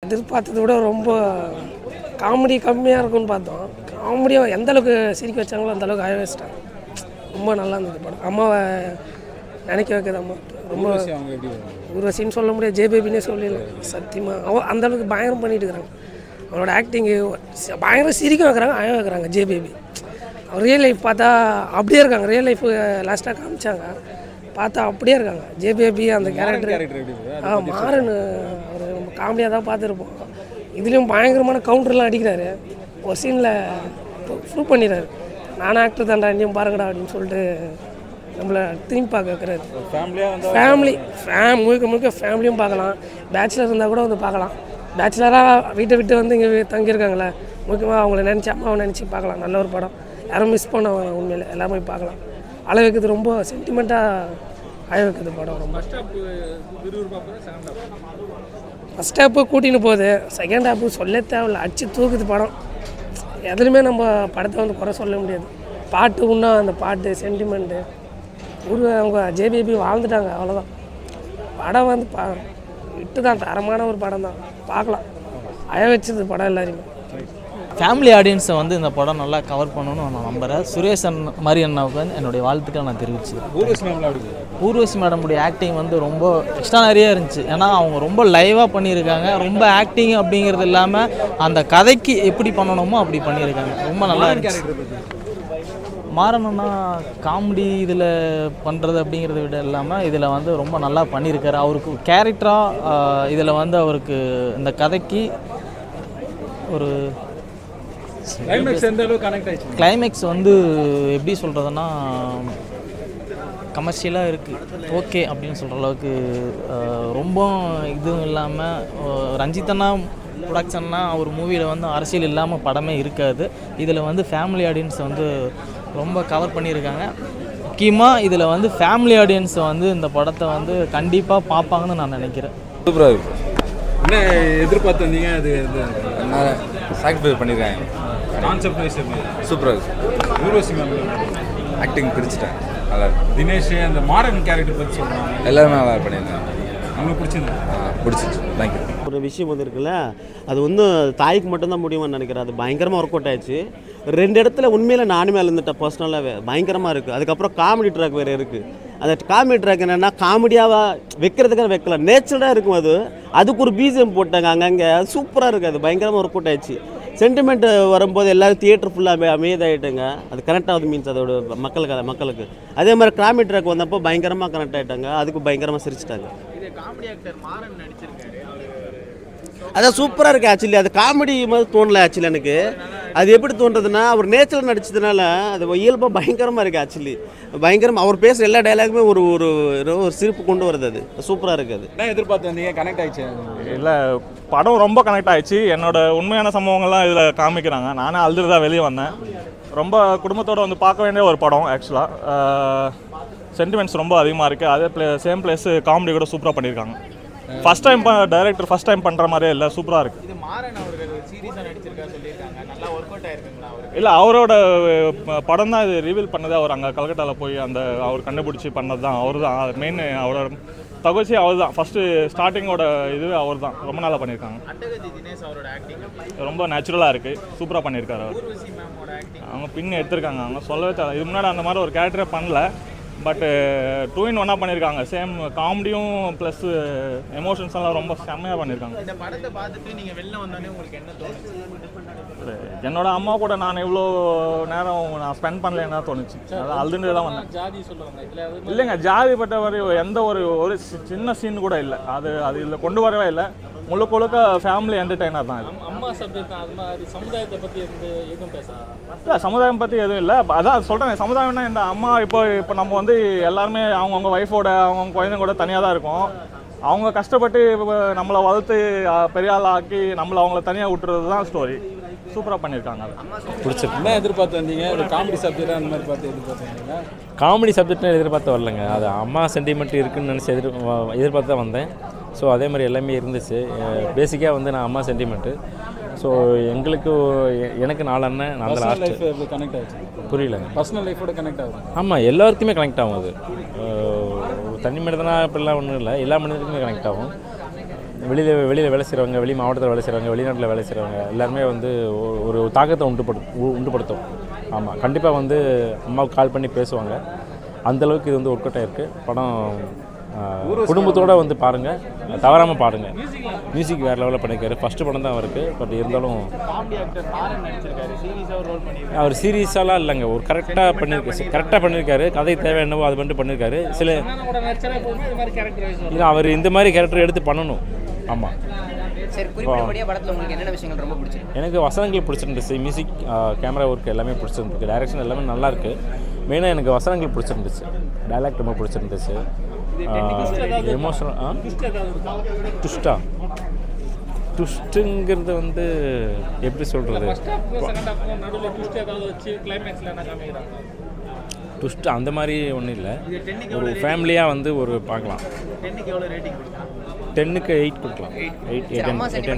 எதிர்பார்த்ததை விட ரொம்ப காமெடி கம்மியாக இருக்கும்னு பார்த்தோம் காமெடியாக எந்த அளவுக்கு சிரிக்க வச்சாங்களோ அந்த அளவுக்கு அழ வச்சிட்டாங்க ரொம்ப நல்லா இருந்தது படம் அம்மாவை நினைக்க வைக்கிது அம்மா ரொம்ப அவங்க எப்படி ஊர்வசின்னு சொல்ல முடியாது ஜே பேபினே சொல்லலாம் சத்தியமாக அவ அந்த அளவுக்கு பயங்கரம் பண்ணிட்டு இருக்கிறாங்க அவனோட ஆக்டிங்கு பயங்கரம் சிரிக்க வைக்கிறாங்க அழ வைக்கிறாங்க ஜே பேபி அவர் ரியல் லைஃப் பார்த்தா அப்படியே இருக்காங்க ரியல் லைஃப் லாஸ்ட்டாக காமிச்சாங்க பார்த்தா அப்படியே இருக்காங்க ஜே பேபி அந்த கேரக்டர் கேரக்டர் எப்படி bro? ஆ மாறன் அவர் நம்ம காமெடியாக தான் பார்த்துருப்போம் இதுலேயும் பயங்கரமான கவுண்டர்லாம் அடிக்கிறாரு ஒரு சீனில் ப்ரூவ் பண்ணிடுறாரு நானும் ஆக்டர் தான்டா நீயும் பாருங்கடா அப்படின்னு சொல்லிட்டு நம்மளை திரும்பி பார்க்க வைக்கிறாரு ஃபேமிலியாக வந்து ஃபேமிலி ஃபேம் முழுக்க முழுக்க ஃபேமிலியும் பார்க்கலாம் பேச்சுலர் இருந்தால் கூட வந்து பார்க்கலாம் பேச்சுலராக வீட்டை விட்டு வந்து இங்கே தங்கியிருக்காங்களே முக்கியமாக அவங்கள நினச்சி அம்மாவை நினச்சி பார்க்கலாம் நல்ல ஒரு படம் யாரும் மிஸ் பண்ண வேணாம் உண்மையில் எல்லாமே போய் பார்க்கலாம் அழ வைக்கிறது ரொம்ப சென்டிமெண்ட்டாக அழ வைக்கிறது படம் ரொம்ப ஃபஸ்ட் ஹாப்பு கூட்டின்னு போகுது செகண்ட் ஹாப்பு சொல்ல தேவையில்ல அடிச்சு தூக்குது படம் எதுலையுமே நம்ம படத்தை வந்து குறை சொல்ல முடியாது பாட்டு இன்னும் அந்த பாட்டு சென்டிமெண்ட்டு ஒரு அவங்க ஜேபிபி வாழ்ந்துட்டாங்க அவ்வளோதான் படம் வந்து பா விட்டு தான் தரமான ஒரு படம் தான் பார்க்கலாம் அழ வச்சது படம் எல்லாரையுமே ஃபேமிலி ஆடியன்ஸை வந்து இந்த படம் நல்லா கவர் பண்ணணும்னு நான் நம்புகிறேன் சுரேஷ் அண்ணன் மாதிரி அண்ணாவுக்கு வந்து என்னுடைய வாழ்த்துக்களை நான் தெரிவிச்சுக்கிறேன் ஊர்வசி மேம்லாம் எப்படி bro? ஊர்வசி மேடமுடைய ஆக்டிங் வந்து ரொம்ப எக்ஸ்ட்ரானரியாக இருந்துச்சு ஏன்னா அவங்க ரொம்ப லைவாக பண்ணியிருக்காங்க ரொம்ப ஆக்டிங் அப்படிங்கிறது இல்லாமல் அந்த கதைக்கு எப்படி பண்ணணுமோ அப்படி பண்ணியிருக்காங்க ரொம்ப நல்லா இருந்துச்சு மாறணும்னா காமெடி இதில் பண்ணுறது அப்படிங்கிறத விட இல்லாமல் இதில் வந்து ரொம்ப நல்லா பண்ணியிருக்காரு அவருக்கு கேரக்டராக இதில் வந்து அவருக்கு இந்த கதைக்கு ஒரு கிளைமேக்ஸ் எந்த அளவுக்கு கனெக்ட் ஆயிடுச்சு கிளைமேக்ஸ் வந்து எப்படி சொல்கிறதுனா கமர்ஷியலாக இருக்குது ஓகே அப்படின்னு சொல்கிற அளவுக்கு அஹ், ரொம்ப இதுவும் இல்லாமல் ரஞ்சித்தனா ப்ரொடக்ஷன்னா ஒரு மூவியில் வந்து அரசியல் இல்லாமல் படமே இருக்காது இதில் வந்து ஃபேமிலி ஆடியன்ஸ் வந்து ரொம்ப கவர் பண்ணியிருக்காங்க முக்கியமாக இதில் வந்து ஃபேமிலி ஆடியன்ஸை வந்து இந்த படத்தை வந்து கண்டிப்பாக பார்ப்பாங்கன்னு நான் நினைக்கிறேன் சூப்பராக இருக்கு என்ன எதிர்பார்த்து வந்தீங்க அது நல்லா சாக்ரிஃபைஸ் பண்ணியிருக்காங்க கான்செப்ட் வைஸ் எப்படி சூப்பராக இருக்கு ஊர்வசி மேம் ஆக்டிங் பிடிச்சிட்டேன் நல்லா இருக்கு தினேஷ் அந்த மாடர்ன் கேரக்டர் பற்றி சொல்கிறாங்க எல்லாருமே நல்லா பண்ணியிருந்தாங்க உங்களுக்கு பிடிச்சிருந்தது ஆ, பிடிச்சிச்சு தேங்க்யூ ஒரு விஷயம் வந்து இருக்குல்ல அது வந்து தாய்க்கு மட்டும்தான் முடியுமான்னு நினைக்கிறேன் அது பயங்கரமாக ஒர்க் அவுட் ஆயிடுச்சு ரெண்டு இடத்துல உண்மையில் நானுமே இருந்துட்டேன் பர்சனலாகவே பயங்கரமாக இருக்குது அதுக்கப்புறம் காமெடி ட்ராக் வேறு இருக்குது அந்த காமெடி ட்ராக் என்னென்னா காமெடியாக வைக்கிறதுக்காக வைக்கலாம் நேச்சுரலாக இருக்கும் அது அதுக்கு ஒரு பிஜிஎம் போட்டாங்க அங்கங்கே சூப்பராக இருக்குது அது பயங்கரமாக ஒர்க் அவுட் ஆயிடுச்சு சென்டிமெண்ட் வரும்போது எல்லாரும் தியேட்டர் ஃபுல்லாக அமைதியாகிட்டுங்க அது கனெக்ட் ஆகுது மீன்ஸ் அதோட மக்களுக்கு அது மக்களுக்கு அதே மாதிரி காமெடி ட்ராக் வந்தப்போ பயங்கரமாக கனெக்ட் ஆகிட்டாங்க அதுக்கு பயங்கரமாக சிரிச்சிட்டாங்க அதான் சூப்பராக இருக்குது ஆக்சுவலி அது காமெடி மாதிரி தோணல ஆக்சுவலி எனக்கு அது எப்படி தோன்றதுன்னா அவர் நேச்சரில் நடிச்சதுனால அது இயல்பாக பயங்கரமாக இருக்குது ஆக்சுவலி பயங்கரமாக அவர் பேசுகிற எல்லா டைலாகுமே ஒரு ஒரு ஏதோ ஒரு சிரிப்பு கொண்டு வருது அது சூப்பராக இருக்குது அது என்ன எதிர்பார்த்து வந்தீங்க கனெக்ட் ஆயிடுச்சு இல்லை படம் ரொம்ப கனெக்ட் ஆயிடுச்சு என்னோட உண்மையான சம்பவங்கள்லாம் இதில் காமிக்கிறாங்க நானே அழுதுட்டு தான் வெளியே வந்தேன் ரொம்ப குடும்பத்தோடு வந்து பார்க்க வேண்டிய ஒரு படம் ஆக்சுவலாக சென்டிமெண்ட்ஸ் ரொம்ப அதிகமாக இருக்குது அதே ப்ளே சேம் பிளேஸ் காமெடி கூட சூப்பராக பண்ணியிருக்காங்க first time director first time பண்ணுற மாதிரியே இல்லை சூப்பராக இருக்குது இது மாறன் அவர்கள் சீரியஸாக நடிச்சிருக்கா சொல்லியிருக்காங்க நல்லா ஒர்க் அவுட் ஆயிருக்குங்களா அவருக்கு இல்லை அவரோட ப- படம் தான் இது ரிவீல் பண்ணது அவர் அங்கே கல்கட்டாவில் போய் அந்த அவர் கண்டுபிடிச்சி பண்ணது தான் அவர் தான் மெயின் அவரோட தகவச்சி அவர் தான் ஃபஸ்ட்டு ஸ்டார்டிங்கோட இது அவர் தான் ரொம்ப நல்லா பண்ணியிருக்காங்க அட்டகத்தி தினேஷ் அவரோட ஆக்டிங் ரொம்ப நேச்சுரலாக இருக்குது சூப்பராக பண்ணியிருக்காரு அவர் ஊர்வசி மேமோட ஆக்டிங் அவங்க பின் எடுத்திருக்காங்க அவங்க சொல்லவே தேவை இது முன்னாடி அந்த மாதிரி ஒரு கேரக்டரே பண்ணல பட்டு டூ இன் ஒன்னாக பண்ணியிருக்காங்க சேம் காமெடியும் ப்ளஸ் எமோஷன்ஸ் எல்லாம் ரொம்ப செம்மையாக பண்ணியிருக்காங்க இந்த படத்தை பார்த்துட்டு நீங்கள் வெளில வந்தோடனே உங்களுக்கு என்ன தோணுச்சு என்னோட அம்மா கூட நான் இவ்வளோ நேரம் நான் ஸ்பெண்ட் பண்ணலன்னு தான் தோணுச்சு அதான் அழுதுட்டு தான் வந்தேன் ஜாதி சொல்லுவாங்க இதில் இல்லைங்க ஜாதி பட்ட மாதிரி எந்த ஒரு ஒரு சி- சின்ன சீன் கூட இல்லை அது அது இதில் கொண்டு வரவே இல்லை முழுக்க முழுக்க ஃபேமிலி என்டர்டைனர் தான் இது அம்மா சப்ஜெக்ட் அது மாதிரி சமுதாயத்தை பற்றி வந்து எதுவும் பேசுகிறாங்க இல்லை சமுதாயம் பற்றி எதுவும் இல்லை அதான் சொல்கிறேன் சமுதாயம்னா இந்த அம்மா இப்போ இப்போ நம்ம வந்து எல்லாருமே அவங்கவுங்க ஒய்ஃபோட அவங்கவுங்க குழந்தைங்க கூட தனியாக தான் இருக்கோம் அவங்க கஷ்டப்பட்டு இப்ப நம்மளை வளர்த்து அஹ், பெரிய ஆள் ஆக்கி நம்மளை அவங்கள தனியாக விட்டுறது தான் ஸ்டோரி சூப்பராக பண்ணியிருக்காங்க அது பிடிச்சிருக்கு என்ன எதிர்பார்த்து வந்தீங்க ஒரு காமெடி சப்ஜெக்ட் அந்த மாதிரி பார்த்து எதிர்பார்த்து வந்தீங்க காமெடி சப்ஜெக்ட்னு எதிர்பார்த்து வரலங்க அது அம்மா சென்டிமெண்ட் இருக்குன்னு நினச்சி எதிர் வ- எதிர்பார்த்து தான் வந்தேன் ஸோ அதே மாதிரி எல்லாமே இருந்துச்சு பேசிக்காக வந்து நான் அம்மா சென்டிமெண்ட்டு ஸோ எங்களுக்கு எ- எனக்கு நாலு அண்ணன் நான் தான் பர்சனல் லாஸ்ட்டு லைஃப் எப்படி கனெக்ட் ஆச்சு புரியல பர்சனல் லைஃபோட கனெக்ட் ஆகுது ஆமாம் எல்லாருக்குமே கனெக்ட் ஆகும் அது அஹ், ஒரு தனி மனிதனா அப்படிலாம் ஒன்றும் இல்லை எல்லா மனிதருக்குமே கனெக்ட் ஆகும் வெளியில் வெளியில் வேலை செய்கிறவங்க வெளி மாவட்டத்தில் வேலை செய்கிறவங்க வெளிநாட்டில் வேலை செய்கிறவங்க எல்லாருமே வந்து ஒ- ஒரு தாக்கத்தை உண்டுபடு உ- உண்டுபடுத்தும் ஆமாம் கண்டிப்பாக வந்து அம்மாவுக்கு கால் பண்ணி பேசுவாங்க அந்தளவுக்கு இது வந்து ஒர்க் அவுட் ஆயிருக்கு படம் குடும்பத்தோடு வந்து பாருங்கள் தவறாமல் பாருங்கள் மியூசிக் வேறு லெவலில் பண்ணியிருக்காரு ஃபஸ்ட்டு படம் தான் அவருக்கு பட் இருந்தாலும் அவர் சீரியஸாலாம் இல்லைங்க ஒரு கரெக்டாக பண்ணியிருக்காரு கரெக்டாக பண்ணியிருக்காரு கதை தேவை என்னவோ அது மட்டும் பண்ணியிருக்காரு சில இல்லை அவர் இந்த மாதிரி கேரக்டர் எடுத்து பண்ணணும் ஆமாம் சரி குறிப்பிட்டபடியாக படத்தில் உங்களுக்கு என்னென்ன விஷயங்கள் ரொம்ப பிடிச்சிருக்கு எனக்கு வசனங்கள் பிடிச்சிருந்துச்சு மியூசிக் கேமரா ஒர்க் எல்லாமே பிடிச்சிருந்துருக்கு டைரக்ஷன் எல்லாமே நல்லா இருக்கு மெயினாக எனக்கு வசனங்கள் பிடிச்சிருந்துச்சு டைலாக் ரொம்ப பிடிச்சிருந்துச்சு எமோஷனல் ஆ டுஸ்டா டுஸ்ட்டுங்கிறது வந்து எப்படி சொல்கிறது செகண்ட் ஹாஃப் நடுவில் ட்விஸ்ட் ஏதாவது வச்சு கிளைமேக்ஸில் என்ன காமிக்கிறாங்க டுஸ்ட் அந்த மாதிரி ஒன்றும் இல்லை ஒரு ஃபேமிலியாக வந்து ஒரு பார்க்கலாம் டென்னுக்கு எயிட் கொடுக்கலாம் எயிட் சரி, அம்மா எயிட்